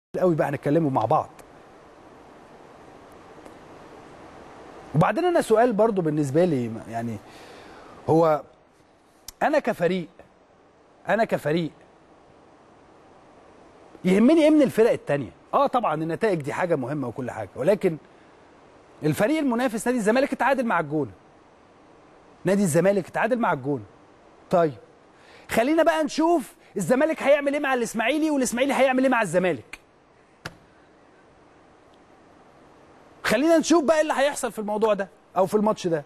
قوي بقى هنتكلموا مع بعض وبعدين انا سؤال برضو بالنسبه لي يعني هو انا كفريق انا كفريق يهمني ايه من الفرق التانية اه طبعا النتائج دي حاجه مهمه وكل حاجه ولكن الفريق المنافس نادي الزمالك اتعادل مع الجونه نادي الزمالك اتعادل مع الجونه طيب خلينا بقى نشوف الزمالك هيعمل ايه مع الاسماعيلي والاسماعيلي هيعمل ايه مع الزمالك خلينا نشوف بقى ايه اللي هيحصل في الموضوع ده او في الماتش ده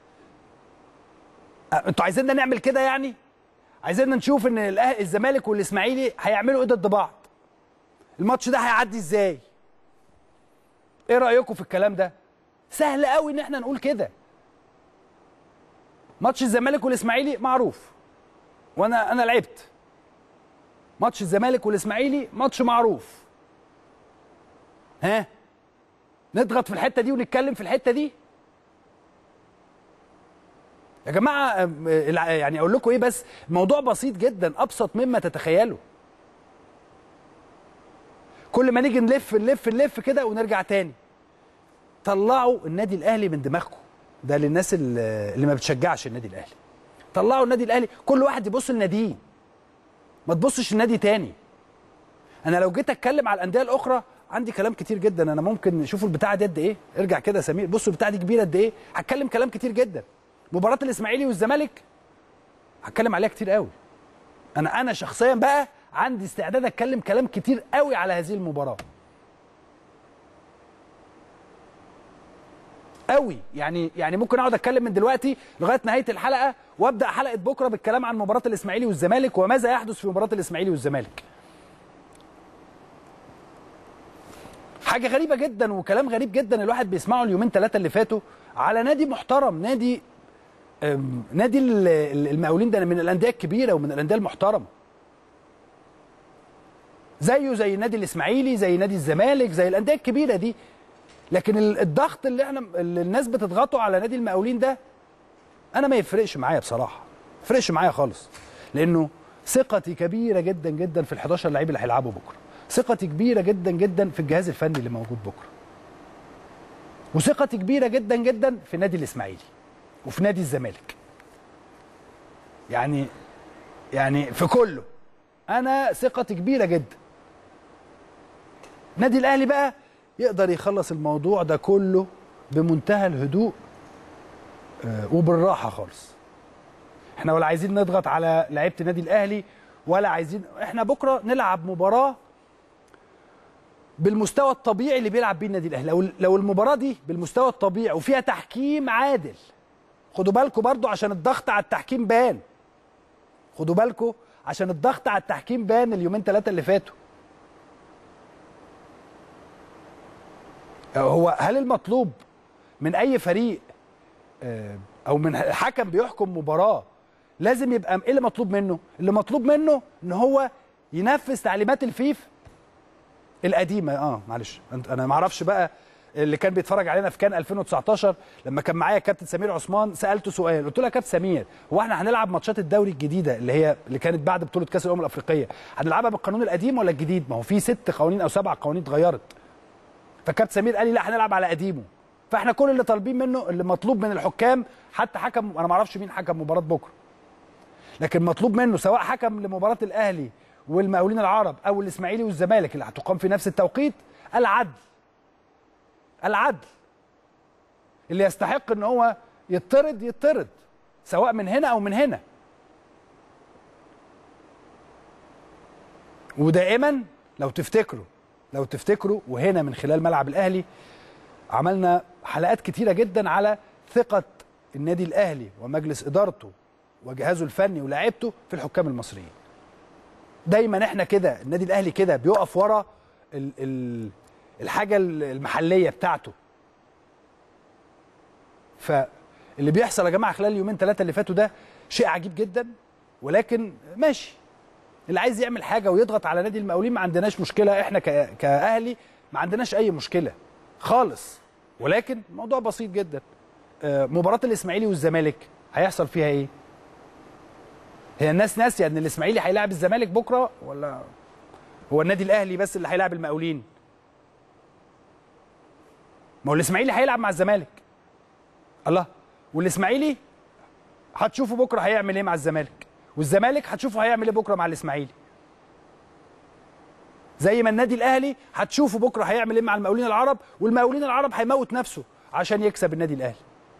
أه، انتوا عايزيننا نعمل كده يعني عايزيننا نشوف ان الأه- الزمالك والاسماعيلي هيعملوا ايه ضد بعض الماتش ده هيعدي ازاي ايه رايكم في الكلام ده سهل قوي ان احنا نقول كده ماتش الزمالك والاسماعيلي معروف وانا انا لعبت ماتش الزمالك والاسماعيلي ماتش معروف ها نضغط في الحته دي ونتكلم في الحته دي يا جماعه أم، الع- يعني اقول لكم ايه بس الموضوع بسيط جدا ابسط مما تتخيلوا كل ما نيجي نلف نلف نلف كده ونرجع تاني طلعوا النادي الاهلي من دماغكم ده للناس اللي اللي ما بتشجعش النادي الاهلي طلعوا النادي الاهلي كل واحد يبص لناديه ما تبصش لنادي تاني انا لو جيت اتكلم على الانديه الاخرى عندي كلام كتير جدا انا ممكن شوفوا البتاعه دي قد ايه ارجع كده يا سمير بصوا البتاعه دي كبيره قد ايه هتكلم كلام كتير جدا مباراه الاسماعيلي والزمالك هتكلم عليها كتير قوي انا انا شخصيا بقى عندي استعداد اتكلم كلام كتير قوي على هذه المباراه قوي يعني يعني ممكن اقعد اتكلم من دلوقتي لغايه نهايه الحلقه وابدا حلقه بكره بالكلام عن مباراه الاسماعيلي والزمالك وماذا يحدث في مباراه الاسماعيلي والزمالك حاجه غريبه جدا وكلام غريب جدا الواحد بيسمعه اليومين ثلاثه اللي فاتوا على نادي محترم نادي أم، نادي ال- ال- المقاولين ده من الانديه الكبيره ومن الانديه المحترمه زيه زي النادي الاسماعيلي زي نادي الزمالك زي الانديه الكبيره دي لكن ال- الضغط اللي احنا اللي الناس بتضغطه على نادي المقاولين ده انا ما يفرقش معايا بصراحه ما يفرقش معايا خالص لانه ثقتي كبيره جدا جدا في ال 11 لعيب اللي هيلعبوا بكره ثقتي كبيره جدا جدا في الجهاز الفني اللي موجود بكره وثقتي كبيره جدا جدا في نادي الاسماعيلي وفي نادي الزمالك يعني يعني في كله انا ثقتي كبيره جدا نادي الاهلي بقى يقدر يخلص الموضوع ده كله بمنتهى الهدوء آه، وبالراحه خالص احنا ولا عايزين نضغط على لعيبه النادي الاهلي ولا عايزين احنا بكره نلعب مباراه بالمستوى الطبيعي اللي بيلعب بيه النادي الاهلي لو لو المباراه دي بالمستوى الطبيعي وفيها تحكيم عادل خدوا بالكم برضو عشان الضغط على التحكيم بان خدوا بالكم عشان الضغط على التحكيم بان اليومين ثلاثه اللي فاتوا هو هل المطلوب من اي فريق آه، او من حكم بيحكم مباراه لازم يبقى ايه اللي مطلوب منه اللي مطلوب منه ان هو ينفذ تعليمات الفيفا القديمه اه معلش أنت- انا ما اعرفش بقى اللي كان بيتفرج علينا في كان 2019 لما كان معايا كابتن سمير عثمان سالته سؤال قلت له يا كابتن سمير هو احنا هنلعب ماتشات الدوري الجديده اللي هي اللي كانت بعد بطوله كاس الامم الافريقيه هنلعبها بالقانون القديم ولا الجديد ما هو في ست قوانين او سبع قوانين اتغيرت فكابتن سمير قال لي لا هنلعب على قديمه فاحنا كل اللي طالبين منه اللي مطلوب من الحكام حتى حكم انا ما اعرفش مين حكم مباراه بكره لكن مطلوب منه سواء حكم لمباراه الاهلي والمقاولين العرب او الاسماعيلي والزمالك اللي هتقام في نفس التوقيت العدل العدل اللي يستحق ان هو يطرد يطرد سواء من هنا او من هنا ودائما لو تفتكروا لو تفتكروا وهنا من خلال ملعب الاهلي عملنا حلقات كتيره جدا على ثقه النادي الاهلي ومجلس ادارته وجهازه الفني ولاعيبته في الحكام المصريين دايما احنا كده النادي الاهلي كده بيقف ورا ال ال الحاجه المحليه بتاعته فاللي بيحصل يا جماعه خلال اليومين ثلاثه اللي فاتوا ده شيء عجيب جدا ولكن ماشي اللي عايز يعمل حاجه ويضغط على نادي المقاولين ما عندناش مشكله احنا ك- كاهلي ما عندناش اي مشكله خالص ولكن الموضوع بسيط جدا آه، مباراه الاسماعيلي والزمالك هيحصل فيها ايه هي الناس ناسيه ان الاسماعيلي هيلاعب الزمالك بكره ولا هو النادي الاهلي بس اللي هيلاعب المقاولين ما هو الاسماعيلي هيلعب مع الزمالك الله والاسماعيلي هتشوفوا بكره هيعمل ايه مع الزمالك والزمالك هتشوفوا هيعمل ايه بكره مع الاسماعيلي زي ما النادي الاهلي هتشوفوا بكره هيعمل ايه مع المقاولين العرب والمقاولين العرب هيموت نفسه عشان يكسب النادي الاهلي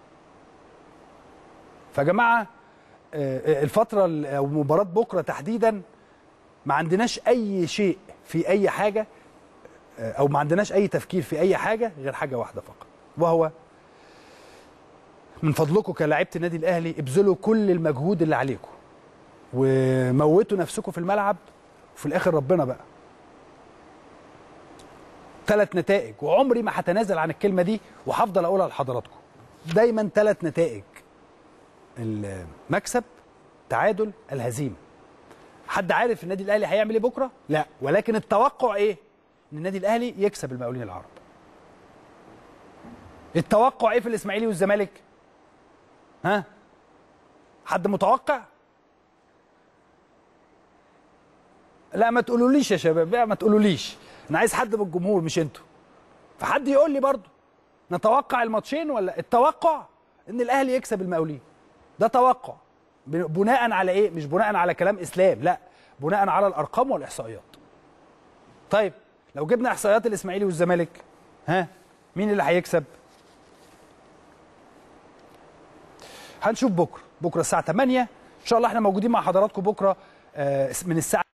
فيا جماعه آه، الفتره ال- او مباراه بكره تحديدا ما عندناش اي شيء في اي حاجه آه، او ما عندناش اي تفكير في اي حاجه غير حاجه واحده فقط وهو من فضلكم كلاعيبه النادي الاهلي ابذلوا كل المجهود اللي عليكم وموتوا نفسكم في الملعب وفي الاخر ربنا بقى ثلاث نتائج وعمري ما هتنازل عن الكلمه دي وهفضل اقولها لحضراتكم دايما ثلاث نتائج المكسب تعادل الهزيمه حد عارف النادي الاهلي هيعمل ايه بكره لا ولكن التوقع ايه ان النادي الاهلي يكسب المقاولين العرب التوقع ايه في الاسماعيلي والزمالك ها حد متوقع لا ما تقولوليش يا شباب لا ما تقولوليش انا عايز حد من الجمهور مش انتوا فحد يقول لي برضو نتوقع الماتشين ولا التوقع ان الاهلي يكسب المقاولين ده توقع ب- بناء على ايه مش بناء على كلام اسلام لا بناء على الارقام والاحصائيات طيب لو جبنا احصائيات الاسماعيلي والزمالك ها مين اللي هيكسب هنشوف بكره بكره الساعه 8 ان شاء الله احنا موجودين مع حضراتكم بكره آه، من الساعه